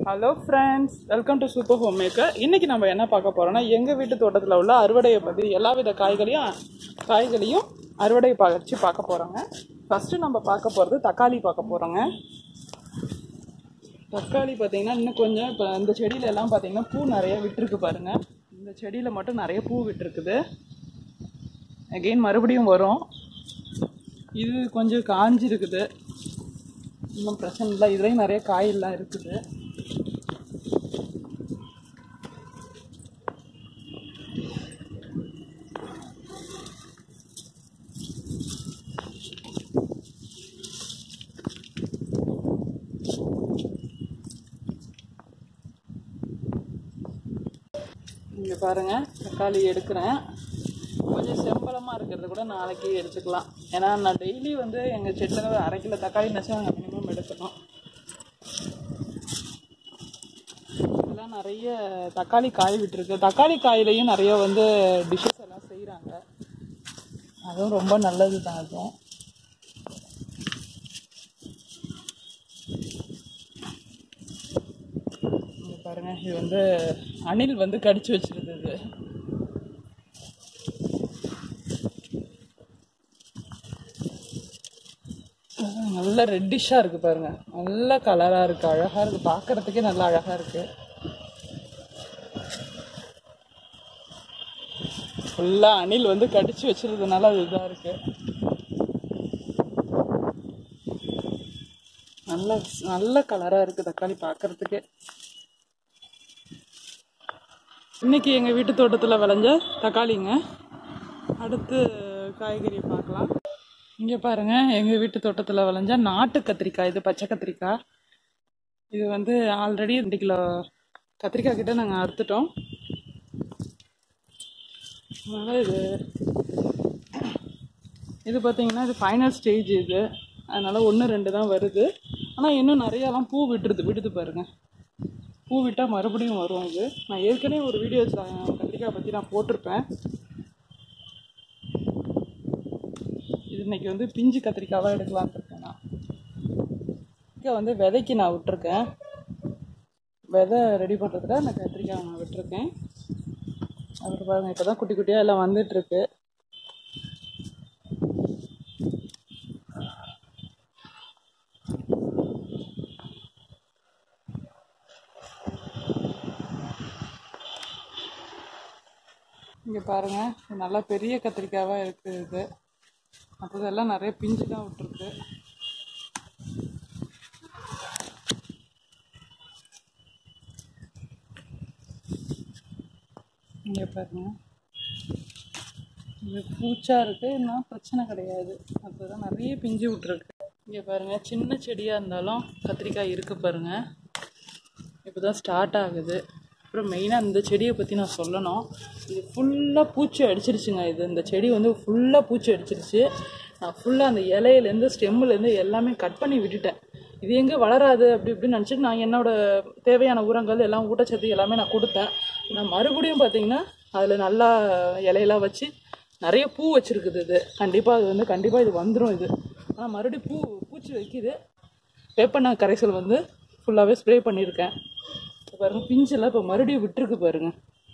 Hello friends welcome to super home maker இன்னைக்கு நம்ம என்ன பார்க்க போறோம்னா எங்க வீட்டு தோட்டத்தில் உள்ள அறுவடையை பற்றி எல்லா வித காய்களையும் காய்களையும் அறுவடை வச்சு பார்க்க போறோங்க ஃபர்ஸ்ட் நம்ம பார்க்க போறது தக்காளி பார்க்க போறோங்க தக்காளி பார்த்தீங்கன்னா இன்னும் கொஞ்சம் இப்போ இந்த செடியில எல்லாம் பார்த்தீங்கன்னா பூ நிறைய விட்டுருக்கு பாருங்க இந்த செடியில மட்டும் நிறைய பூ விட்டுருக்குது அகெயின் மறுபடியும் வரும் இது கொஞ்சம் காஞ்சிருக்குது இன்னும் பிரச்சனை இல்லை இதுலேயும் நிறைய காயெல்லாம் இருக்குது இங்கே பாருங்க தக்காளி எடுக்கிறேன் கொஞ்சம் செம்பளமாக இருக்கிறத கூட நாளைக்கு எடுத்துக்கலாம் ஏன்னா நான் டெய்லி வந்து எங்கள் செட்டில் ஒரு அரை கிலோ தக்காளி நச்சு நாங்கள் மினிமம் எடுக்கணும் இதெல்லாம் நிறைய தக்காளி காய் விட்டுருக்கு தக்காளி காயிலையும் நிறைய வந்து டிஷ்ஷஸ் எல்லாம் செய்கிறாங்க அதுவும் ரொம்ப நல்லது தான் அதுவும் இங்க பாருங்க இது வந்து அணில் வந்து கடிச்சு வச்சிருந்தது நல்ல ரெட்டிஷாக இருக்கு பாருங்க நல்ல கலராக இருக்கு அழகா இருக்கு பார்க்கறதுக்கே நல்லா அழகா இருக்கு ஃபுல்லாக அணில் வந்து கடிச்சு வச்சிருந்ததுனால அது இதாக இருக்கு நல்ல நல்ல கலராக இருக்கு தக்காளி பார்க்கறதுக்கே இன்னைக்கு எங்கள் வீட்டு தோட்டத்தில் விளைஞ்ச தக்காளிங்க அடுத்து காய்கறி பார்க்கலாம் இங்கே பாருங்க எங்கள் வீட்டு தோட்டத்தில் விளைஞ்ச நாட்டு கத்திரிக்காய் இது பச்சை கத்திரிக்காய் இது வந்து ஆல்ரெடி ரெண்டு கிலோ கத்திரிக்காய் கிட்ட நாங்கள் அறுத்துட்டோம் அதனால் இது இது பார்த்தீங்கன்னா இது ஃபைனல் ஸ்டேஜ் இது அதனால் ஒன்று ரெண்டு தான் வருது ஆனால் இன்னும் நிறையாலாம் பூ விட்டுருது விடுது பாருங்க பூ விட்டால் மறுபடியும் வரும் இது நான் ஏற்கனவே ஒரு வீடியோ கத்திரிக்காய் பற்றி நான் போட்டிருப்பேன் இது இன்னைக்கு வந்து பிஞ்சு கத்திரிக்காவாக எடுக்கலாம்னு இருக்கேன் நான் கத்திரிக்காய் வந்து விதைக்கு நான் விட்டுருக்கேன் விதை ரெடி பண்ணுறதுல நான் கத்திரிக்காய் நான் விட்டுருக்கேன் அப்புறம் பாருங்க இப்போ தான் குட்டி குட்டியாக எல்லாம் வந்துட்டுருக்கு இங்கே பாருங்க இது நல்லா பெரிய கத்திரிக்காவாக இருக்குது இது மற்றதெல்லாம் நிறைய பிஞ்சு தான் விட்டுருக்கு இங்கே பாருங்க இது பூச்சா இருக்கு இன்னும் பிரச்சனை கிடையாது மற்றதெல்லாம் நிறைய பிஞ்சு விட்டுருக்கு இங்கே பாருங்க சின்ன செடியாக இருந்தாலும் கத்திரிக்காய் இருக்கு பாருங்க இப்போ தான் ஸ்டார்ட் ஆகுது அப்புறம் மெயினாக இந்த செடியை பற்றி நான் சொல்லணும் இது ஃபுல்லாக பூச்சி அடிச்சிருச்சுங்க இது இந்த செடி வந்து ஃபுல்லாக பூச்சி அடிச்சிருச்சு நான் ஃபுல்லாக அந்த இலையிலேருந்து ஸ்டெம்முலேருந்து எல்லாமே கட் பண்ணி விட்டுட்டேன் இது எங்கே வளராது அப்படி இப்படின்னு நினச்சிட்டு நான் என்னோட தேவையான உரங்கள் எல்லாம் ஊட்டச்சத்து எல்லாமே நான் கொடுத்தேன் நான் மறுபடியும் பார்த்தீங்கன்னா அதில் நல்லா இலையெல்லாம் வச்சு நிறைய பூ வச்சுருக்குது இது கண்டிப்பாக அது வந்து கண்டிப்பாக இது வந்துடும் இது ஆனால் மறுபடியும் பூ பூச்சி வைக்குது வேப்பண்ண கரைசல் வந்து ஃபுல்லாகவே ஸ்ப்ரே பண்ணியிருக்கேன் இப்ப பாருங்க பிஞ்செல்லாம் இப்போ மறுபடியும் விட்டுருக்கு பாருங்க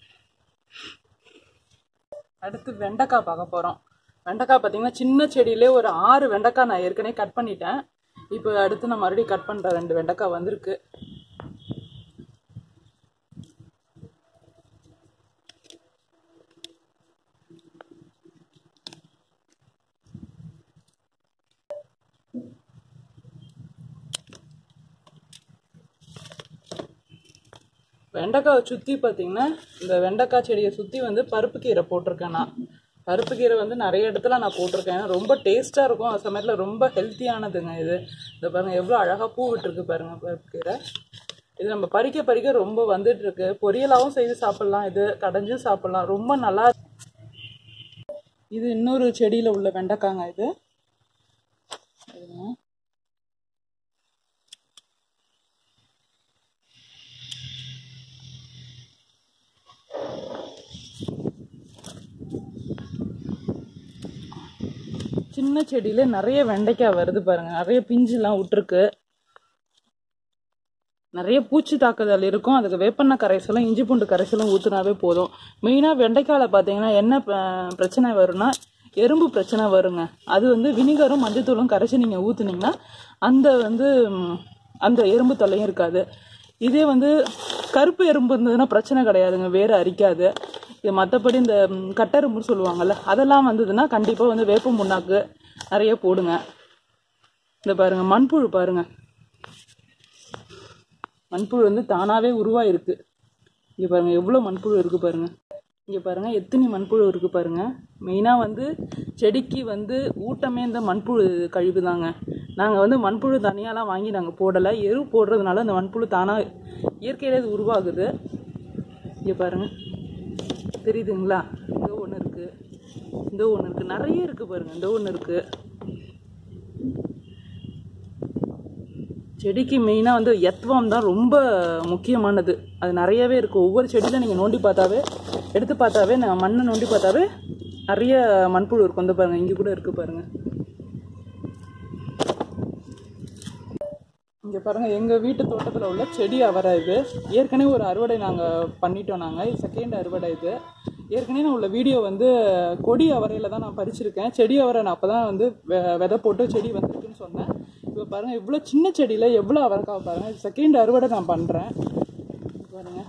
அடுத்து வெண்டைக்காய் பார்க்க போகிறோம் வெண்டைக்காய் பார்த்தீங்கன்னா சின்ன செடியிலே ஒரு ஆறு வெண்டைக்காய் நான் ஏற்கனவே கட் பண்ணிட்டேன் இப்போ அடுத்து நான் மறுபடியும் கட் பண்ணுறேன் ரெண்டு வெண்டைக்காய் வந்திருக்கு வெண்டைக்காவை சுற்றி பார்த்தீங்கன்னா இந்த வெண்டைக்காய் செடியை சுற்றி வந்து பருப்பு கீரை போட்டிருக்கேன் நான் பருப்பு கீரை வந்து நிறைய இடத்துல நான் போட்டிருக்கேன் ஏன்னா ரொம்ப டேஸ்ட்டாக இருக்கும் அது சமயத்தில் ரொம்ப ஹெல்த்தியானதுங்க இது இதை பாருங்கள் எவ்வளோ அழகாக பூ விட்டுருக்கு பாருங்கள் பருப்பு கீரை இது நம்ம பறிக்க பறிக்க ரொம்ப வந்துட்டு இருக்கு பொரியலாகவும் செய்து சாப்பிட்லாம் இது கடைஞ்சும் சாப்பிட்லாம் ரொம்ப நல்லா இது இன்னொரு செடியில் உள்ள வெண்டைக்காங்க இது இதுங்க. சின்ன செடியில நிறைய வெண்டைக்காய் வருது பாருங்க நிறைய பிஞ்சுலாம் விட்டுருக்கு நிறைய பூச்சி தாக்குதல் இருக்கும் அதுக்கு வேப்பெண்ணெய் கரைசலும் இஞ்சி பூண்டு கரைசலும் ஊற்றினாவே போதும் மெயினாக வெண்டைக்காயில் பார்த்தீங்கன்னா என்ன ப- பிரச்சனை வரும்னா எறும்பு பிரச்சனை வருங்க அது வந்து வினிகரும் மஞ்சத்தூளும் கரைச்சி நீங்கள் ஊற்றுனீங்கன்னா அந்த வந்து ம், அந்த எறும்பு தொல்லையும் இருக்காது இதே வந்து கருப்பு எறும்பு இருந்ததுன்னா பிரச்சனை கிடையாதுங்க வேறு அரிக்காது இது மற்றபடி இந்த ம், கட்டெரும்புன்னு சொல்லுவாங்கல்ல அதெல்லாம் வந்ததுன்னா கண்டிப்பாக வந்து வேப்ப முன்னாக்கு நிறைய போடுங்க இந்த பாருங்க மண்புழு பாருங்க மண்புழு வந்து தானாகவே உருவாயிருக்கு இங்கே பாருங்க எவ்வளோ மண்புழு இருக்கு பாருங்க இங்கே பாருங்க எத்தனை மண்புழு இருக்கு பாருங்க மெயினாக வந்து செடிக்கு வந்து ஊட்டமே இந்த மண்புழு கழிவு தாங்க நாங்கள் வந்து மண்புழு தனியாலாம் வாங்கி நாங்கள் போடலை எரு போடுறதுனால அந்த மண்புழு தானாக இயற்கையிலே இது உருவாகுது இங்கே பாருங்க தெரியுதுங்களா இந்த ஒன்று இருக்குது இந்த ஒன்று இருக்குது நிறைய இருக்குது பாருங்க இந்த ஒன்று இருக்குது செடிக்கு மெயினாக வந்து எத்வம் தான் ரொம்ப முக்கியமானது அது நிறையவே இருக்குது ஒவ்வொரு செடியில் நீங்கள் நோண்டி பார்த்தாவே எடுத்து பார்த்தாவே நான் மண்ணை நோண்டி பார்த்தாவே நிறைய மண்புழு இருக்கும் வந்து பாருங்கள் இங்கே கூட இருக்குது பாருங்கள் இங்கே பாருங்கள் எங்கள் வீட்டு தோட்டத்தில் உள்ள செடி அவரை இது ஏற்கனவே ஒரு அறுவடை நாங்கள் பண்ணிட்டோம் நாங்கள் இது செகண்ட் அறுவடை இது ஏற்கனவே நான் உள்ள வீடியோ வந்து கொடி அவரையில் தான் நான் பறிச்சிருக்கேன் செடி அவரை நான் அப்போ தான் வந்து வெ- விதை போட்டு செடி வந்திருக்குன்னு சொன்னேன் இப்போ பாருங்கள் இவ்வளோ சின்ன செடியில் எவ்வளோ அவரைக்காய் பாருங்கள் இது செகண்ட் அறுவடை நான் பண்ணுறேன் பாருங்கள்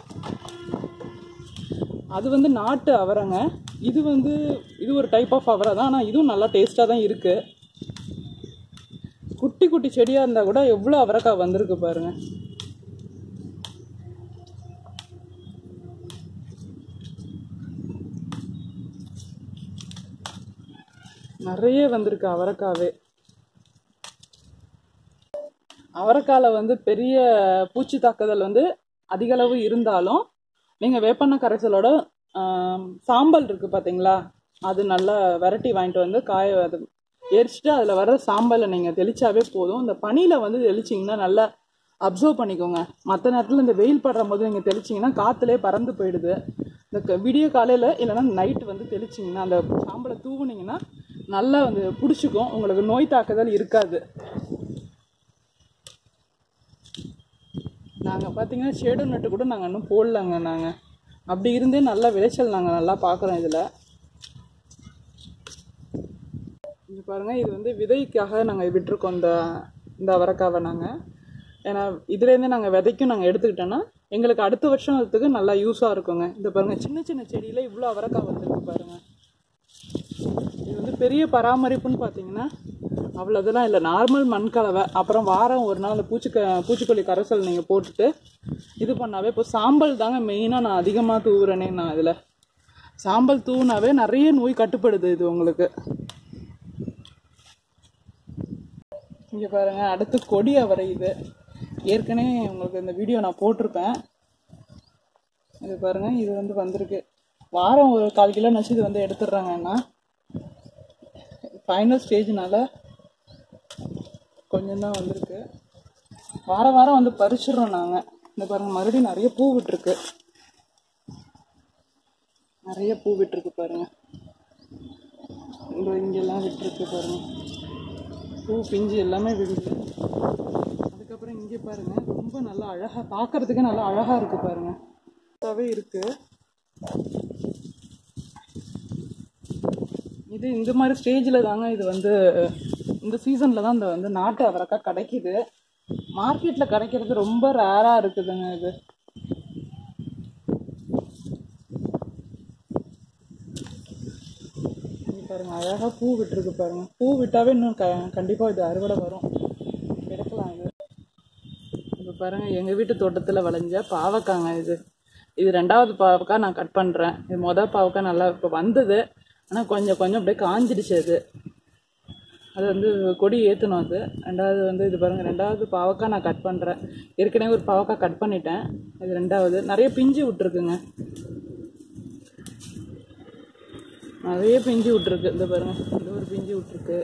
அது வந்து நாட்டு அவரைங்க இது வந்து இது ஒரு டைப் ஆஃப் அவரை தான் ஆனால் இதுவும் நல்லா டேஸ்ட்டாக தான் இருக்குது குட்டி குட்டி செடியாக இருந்தால் கூட எவ்வளோ அவரைக்காய் வந்திருக்கு பாருங்க நிறைய வந்திருக்கு அவரைக்காவே அவரைக்காயில் வந்து பெரிய பூச்சி தாக்குதல் வந்து அதிக அளவு இருந்தாலும் நீங்கள் வேப்பெண்ணெய் கரைசலோட ஆம், சாம்பல் இருக்குது பார்த்தீங்களா அது நல்லா விரட்டி வாங்கிட்டு வந்து காய அது எரிச்சிட்டு அதில் வர சாம்பலை நீங்கள் தெளிச்சாவே போதும் இந்த பனியில் வந்து தெளிச்சிங்கன்னா நல்லா அப்சர்வ் பண்ணிக்கோங்க மற்ற நேரத்தில் இந்த வெயில் படுற போது நீங்கள் தெளிச்சிங்கன்னா காற்றுலே பறந்து போயிடுது இந்த க- விடிய காலையில் இல்லைன்னா நைட்டு வந்து தெளிச்சிங்கன்னா அந்த சாம்பலை தூவுனீங்கன்னா நல்லா வந்து பிடிச்சிக்கும் உங்களுக்கு நோய் தாக்குதல் இருக்காது நாங்கள் பார்த்தீங்கன்னா ஷேடு நட்டு கூட நாங்கள் இன்னும் போடலங்க நாங்கள் அப்படி இருந்தே நல்ல விளைச்சல் நாங்கள் நல்லா பார்க்குறோம் இதில் இங்க பாருங்கள் இது வந்து விதைக்காக நாங்கள் விட்டுருக்கோம் இந்த இந்த அவரைக்காவை நாங்கள் ஏன்னா இதுலேருந்து நாங்கள் விதைக்கும் நாங்கள் எடுத்துக்கிட்டோன்னா எங்களுக்கு அடுத்த வருஷத்துக்கு நல்லா யூஸாக இருக்குங்க இந்த பாருங்கள் சின்ன சின்ன செடியில் இவ்வளோ அவரைக்காய் வந்துருக்கு பாருங்கள் இது வந்து பெரிய பராமரிப்புன்னு பார்த்தீங்கன்னா அவ்வளோ இதெல்லாம் இல்லை நார்மல் மண் கலவை அப்புறம் வாரம் ஒரு நாள் அந்த பூச்சிக்க பூச்சிக்கொல்லி கரைசல் நீங்கள் போட்டுட்டு இது பண்ணாவே இப்போ சாம்பல் தாங்க மெயினாக நான் அதிகமாக தூவுறேனே நான் இதில் சாம்பல் தூவுனாவே நிறைய நோய் கட்டுப்படுது இது உங்களுக்கு இங்கே பாருங்க அடுத்து கொடி அவரை இது ஏற்கனவே உங்களுக்கு இந்த வீடியோ நான் போட்டிருப்பேன் இது பாருங்க இது வந்து வந்திருக்கு வாரம் ஒரு கால் கிலோ நச்சு இது வந்து எடுத்துடுறாங்கன்னா ஃபைனல் ஸ்டேஜ்னால கொஞ்சம் தான் வந்திருக்கு வாரம் வாரம் வந்து பறிச்சிடுறோம் நாங்கள் இந்த பாருங்க மறுபடியும் நிறைய பூ விட்டுருக்கு நிறைய பூ விட்டுருக்கு பாருங்க இந்த இங்கெல்லாம் விட்டுருக்கு பாருங்க பூ பிஞ்சு எல்லாமே விடுது அதுக்கப்புறம் இங்கே பாருங்க ரொம்ப நல்லா அழகா பார்க்கறதுக்கே நல்லா அழகா இருக்கு பாருங்க நல்லாவே இருக்கு இது இந்த மாதிரி ஸ்டேஜில் தாங்க இது வந்து இந்த சீசனில் தான் இந்த வந்து நாட்டு அவரைக்காய் கிடைக்குது மார்க்கெட்டில் கிடைக்கிறது ரொம்ப ரேராக இருக்குதுங்க இது இங்க பாருங்க அழகாக பூ விட்டுருக்கு பாருங்க பூ விட்டாவே இன்னும் க கண்டிப்பாக இது அறுவடை வரும் எடுக்கலாம் இது இப்போ பாருங்க எங்கள் வீட்டு தோட்டத்தில் விளைஞ்ச பாவக்காங்க இது இது ரெண்டாவது பாவக்காய் நான் கட் பண்ணுறேன் இது மொதல் பாவக்காய் நல்லா இப்போ வந்தது ஆனால் கொஞ்சம் கொஞ்சம் அப்படியே காஞ்சிடுச்சு அது அது வந்து கொடி ஏற்றணும் அது ரெண்டாவது வந்து இது பாருங்கள் ரெண்டாவது பாவக்காய் நான் கட் பண்ணுறேன் ஏற்கனவே ஒரு பாவக்காய் கட் பண்ணிட்டேன் இது ரெண்டாவது நிறைய பிஞ்சு விட்டுருக்குங்க நிறைய பிஞ்சு விட்டுருக்கு இந்த பாருங்க இந்த ஒரு பிஞ்சு விட்டுருக்கு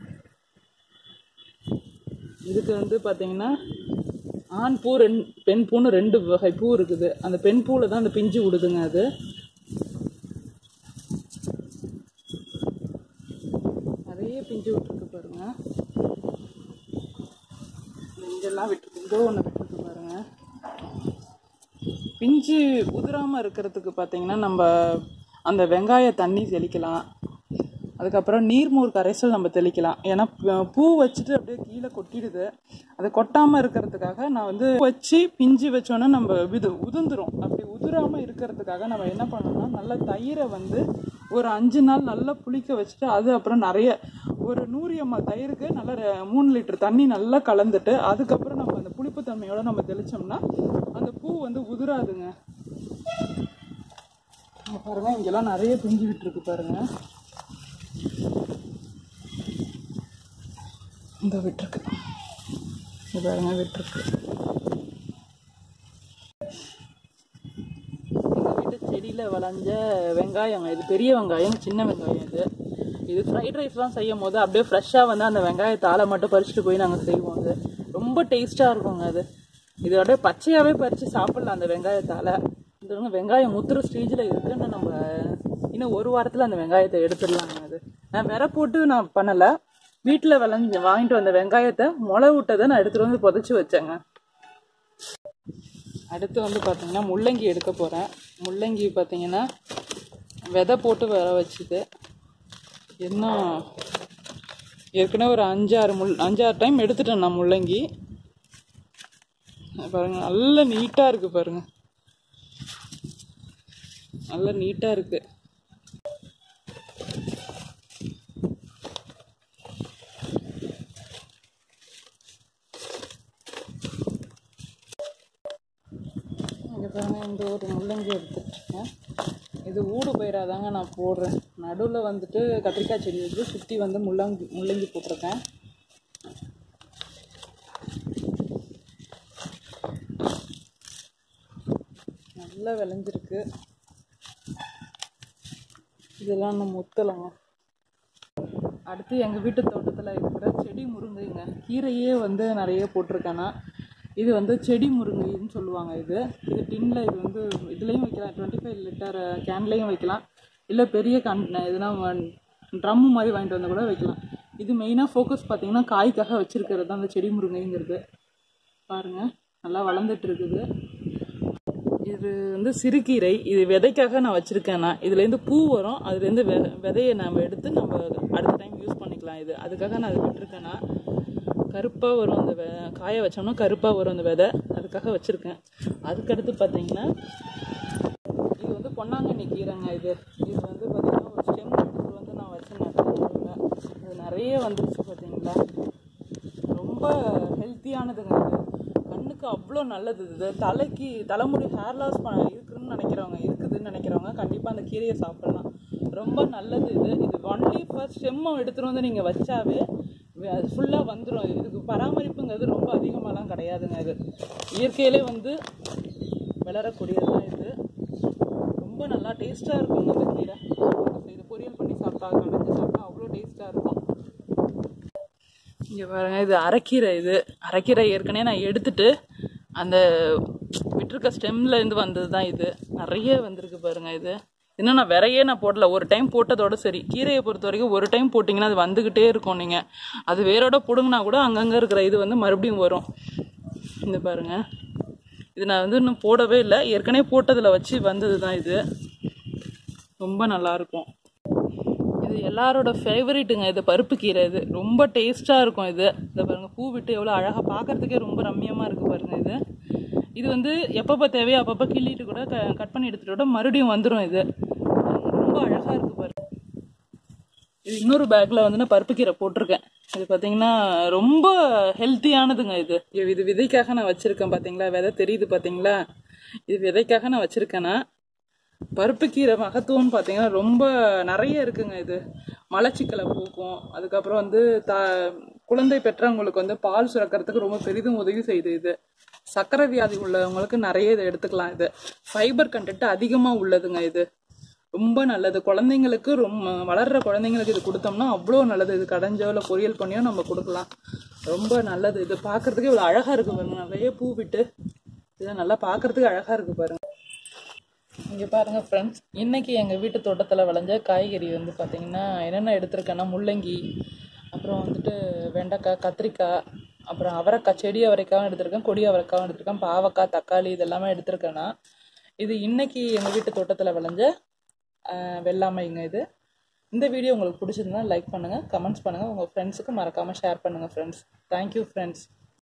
இதுக்கு வந்து பார்த்தீங்கன்னா ஆண் பூ ரெண் பெண் பூன்னு ரெண்டு வகை பூ இருக்குது அந்த பெண் பூவில் தான் அந்த பிஞ்சு விடுதுங்க அது நிறைய பிஞ்சு விட்டுருக்கு பாருங்க இங்கெல்லாம் விட்டுருக்கு இதோ ஒன்று விட்டுருக்கு பாருங்க பிஞ்சு உதிராமல் இருக்கிறதுக்கு பார்த்தீங்கன்னா நம்ம அந்த வெங்காய தண்ணி தெளிக்கலாம் அதுக்கப்புறம் நீர்மோர் கரைசல் நம்ம தெளிக்கலாம் ஏன்னா ப- பூ வச்சுட்டு அப்படியே கீழே கொட்டிடுது அது கொட்டாமல் இருக்கிறதுக்காக நான் வந்து பூ வச்சு பிஞ்சு வச்சோன்னா நம்ம இது உதிர்ந்துரும் அப்படி உதிராமல் இருக்கிறதுக்காக நம்ம என்ன பண்ணணும்னா நல்ல தயிரை வந்து ஒரு அஞ்சு நாள் நல்லா புளிக்க வச்சுட்டு அது அப்புறம் நிறைய ஒரு நூறு எம்எல் தயிருக்கு நல்லா ரெ- மூணு லிட்டர் தண்ணி நல்லா கலந்துட்டு அதுக்கப்புறம் நம்ம அந்த புளிப்பு தன்மையோட நம்ம தெளிச்சோம்னா அந்த பூ வந்து உதிராதுங்க இங்க பாருங்க இங்கெல்லாம் நிறைய பிஞ்சு விட்டுருக்கு பாருங்க இந்த விட்டுருக்கு இது பாருங்க விட்டுருக்கு எங்கள் வீட்டு செடியில் விளைஞ்ச வெங்காயம் இது பெரிய வெங்காயம் சின்ன வெங்காயம் இது இது ஃப்ரைட் ரைஸ்லாம் செய்யும் போது அப்படியே ஃப்ரெஷ்ஷாக வந்து அந்த வெங்காயத்தால மட்டும் பறிச்சுட்டு போய் நாங்கள் செய்வோம் அது ரொம்ப டேஸ்ட்டாக இருக்குங்க அது இது அப்படியே பச்சையாகவே பறித்து சாப்பிட்லாம் அந்த வெங்காயத்தால் இந்த பாருங்க, வெங்காயம் முத்துற ஸ்டேஜில் இருக்குன்னு நம்ம இன்னும் ஒரு வாரத்தில் அந்த வெங்காயத்தை எடுத்துடலாங்க அது நான் விரை போட்டு நான் பண்ணலை வீட்டில் விளைஞ்ச வாங்கிட்டு வந்த வெங்காயத்தை முளை விட்டதை நான் எடுத்துகிட்டு வந்து புதைச்சி வச்சேங்க அடுத்து வந்து பார்த்தீங்கன்னா முள்ளங்கி எடுக்க போகிறேன் முள்ளங்கி பார்த்தீங்கன்னா விதை போட்டு வர வச்சுது என்ன ஏற்கனவே ஒரு அஞ்சாறு முள் அஞ்சாறு டைம் எடுத்துட்டேன் நான் முள்ளங்கி பாருங்க நல்ல நீட்டாக இருக்கு பாருங்க நல்ல நீட்டாக இருக்கு இங்கே பாருங்க இந்த ஒரு முள்ளங்கி எடுத்துட்ருக்கேன் இது ஊடு பயிராதாங்க நான் போடுறேன் நடுவில் வந்துட்டு கத்திரிக்காய் செடி வந்து சுற்றி வந்து முள்ளங்கி முள்ளங்கி போட்டிருக்கேன் நல்லா விளைஞ்சிருக்கு இதெல்லாம் நம்ம முத்தலைங்க அடுத்து எங்கள் வீட்டு தோட்டத்தில் இருக்கிற செடி முருங்கைங்க கீரையே வந்து நிறைய போட்டிருக்கேன்னா இது வந்து செடி முருங்கைன்னு சொல்லுவாங்க இது இது டின்னில் இது வந்து இதுலேயும் வைக்கலாம் டுவெண்ட்டி ஃபைவ் லிட்டர் கேன்லேயும் வைக்கலாம் இல்லை பெரிய கன் எதுனா ட்ரம்மு மாதிரி வாங்கிட்டு வந்து கூட வைக்கலாம் இது மெயினாக ஃபோக்கஸ் பார்த்தீங்கன்னா காய்க்காக வச்சுருக்கிறது தான் அந்த செடி முருங்கைங்கிறது பாருங்கள் நல்லா வளர்ந்துட்டு இருக்குது இது வந்து சிறுகீரை இது விதைக்காக நான் வச்சுருக்கேன் நான் இதுலேருந்து பூ வரும் அதுலேருந்து வெ விதையை நம்ம எடுத்து நம்ம அடுத்த டைம் யூஸ் பண்ணிக்கலாம் இது அதுக்காக நான் அது விட்டுருக்கேன்னா கருப்பாக வரும் அந்த வெ காய வச்சோம்னா கருப்பாக வரும் அந்த விதை அதுக்காக வச்சுருக்கேன் அதுக்கடுத்து பார்த்தீங்கன்னா இது வந்து பொன்னாங்கண்ணி கீரைங்க இது இது வந்து பார்த்தீங்கன்னா ஒரு ஸ்டெம் எடுத்துட்டு வந்து நான் வச்சு நட்டுருக்கேன் இது நிறைய வந்துருச்சு பார்த்தீங்களா ரொம்ப ஹெல்த்தியானதுங்க இது கண்ணுக்கு அவ்வளோ நல்லது இது தலைக்கு தலைமுடி ஹேர் லாஸ் பண்ண இருக்குன்னு நினைக்கிறவங்க இருக்குதுன்னு நினைக்கிறவங்க கண்டிப்பாக அந்த கீரையை சாப்பிடலாம் ரொம்ப நல்லது இது இது ஒன்லி ஃபர்ஸ்ட் ஸ்டெம்மை எடுத்துகிட்டு வந்து நீங்கள் வச்சாவே ஃபுல்லாக வந்துடும் இதுக்கு பராமரிப்புங்கிறது ரொம்ப அதிகமாகலாம் கிடையாதுங்க இது இயற்கையிலே வந்து வளரக்கூடியது தான் இது ரொம்ப நல்லா டேஸ்ட்டாக இருக்கும் இந்த கீரை இது பொரியல் பண்ணி சாப்பிட்டா கடைஞ்சி சாப்பிட்டா அவ்வளோ டேஸ்ட்டாக இருக்கும் இங்கே பாருங்க இது அரைக்கீரை இது அரைக்கீரை ஏற்கனவே நான் எடுத்துட்டு அந்த விட்டுருக்க ஸ்டெம்ல இருந்து வந்தது தான் இது நிறைய வந்திருக்கு பாருங்க இது இன்னும் நான் விரையே நான் போடல ஒரு டைம் போட்டதோட சரி கீரையை பொறுத்த வரைக்கும் ஒரு டைம் போட்டிங்கன்னா அது வந்துக்கிட்டே இருக்கும் நீங்கள் அது வேரோட பிடுங்கினா கூட அங்கங்கே இருக்கிற இது வந்து மறுபடியும் வரும் இந்த பாருங்க இது நான் வந்து இன்னும் போடவே இல்லை ஏற்கனவே போட்டதில் வச்சு வந்தது தான் இது ரொம்ப நல்லா இருக்கும் இது எல்லாரோட ஃபேவரட்டுங்க இது பருப்பு கீரை இது ரொம்ப டேஸ்ட்டாக இருக்கும் இது இதை பாருங்க பூ விட்டு எவ்வளோ அழகாக பார்க்கறதுக்கே ரொம்ப ரம்மியமாக இருக்குது பாருங்க இது இது வந்து எப்பப்போ தேவையோ அப்பப்போ கிள்ளிட்டு கூட க கட் பண்ணி எடுத்துட்டு கூட மறுபடியும் வந்துடும் இது ரொம்ப அழகாக இருக்குது பாருங்க இது இன்னொரு பேக்கில் வந்து நான் பருப்பு கீரை போட்டிருக்கேன் இது பார்த்தீங்கன்னா ரொம்ப ஹெல்த்தியானதுங்க இது இது இது விதைக்காக நான் வச்சுருக்கேன் பார்த்தீங்களா விதை தெரியுது பார்த்தீங்களா இது விதைக்காக நான் வச்சுருக்கேன்னா பருப்பு கீரை மகத்துவம்னு பார்த்தீங்கன்னா ரொம்ப நிறைய இருக்குங்க இது மலச்சிக்கலை போக்கும் அதுக்கப்புறம் வந்து த குழந்தை பெற்றவங்களுக்கு வந்து பால் சுரக்கிறதுக்கு ரொம்ப பெரிதும் உதவி செய்யுது இது சர்க்கரை வியாதி உள்ளவங்களுக்கு நிறைய இதை எடுத்துக்கலாம் இது ஃபைபர் கண்டென்ட் அதிகமாக உள்ளதுங்க இது ரொம்ப நல்லது குழந்தைங்களுக்கு ரொம்ப வளர்ற குழந்தைங்களுக்கு இது கொடுத்தோம்னா அவ்வளோ நல்லது இது கடைஞ்சோ இல்லை பொரியல் பண்ணியோ நம்ம கொடுக்கலாம் ரொம்ப நல்லது இது பார்க்கறதுக்கு இவ்வளோ அழகாக இருக்கு பாருங்க நிறைய பூ விட்டு இது நல்லா பார்க்கறதுக்கு அழகாக இருக்கு பாருங்க இங்கே பாருங்க ஃப்ரெண்ட்ஸ் இன்னைக்கு எங்கள் வீட்டு தோட்டத்தில் விளைஞ்ச காய்கறி வந்து பார்த்தீங்கன்னா என்னென்ன எடுத்திருக்கேன்னா முள்ளங்கி அப்புறம் வந்துட்டு வெண்டைக்காய் கத்திரிக்காய் அப்புறம் அவரைக்காய் செடி அவரைக்காயும் எடுத்திருக்கேன் கொடி அவரைக்காயும் எடுத்திருக்கேன் பாவக்காய் தக்காளி இதெல்லாமே எடுத்திருக்கேன்னா இது இன்னைக்கு எங்கள் வீட்டு தோட்டத்தில் விளைஞ்ச அஹ், வெள்ளாமைங்க இது இந்த வீடியோ உங்களுக்கு பிடிச்சிருந்தா லைக் பண்ணுங்கள் கமெண்ட்ஸ் பண்ணுங்கள் உங்கள் ஃப்ரெண்ட்ஸுக்கு மறக்காமல் ஷேர் பண்ணுங்கள் ஃப்ரெண்ட்ஸ் தேங்க்யூ ஃப்ரெண்ட்ஸ்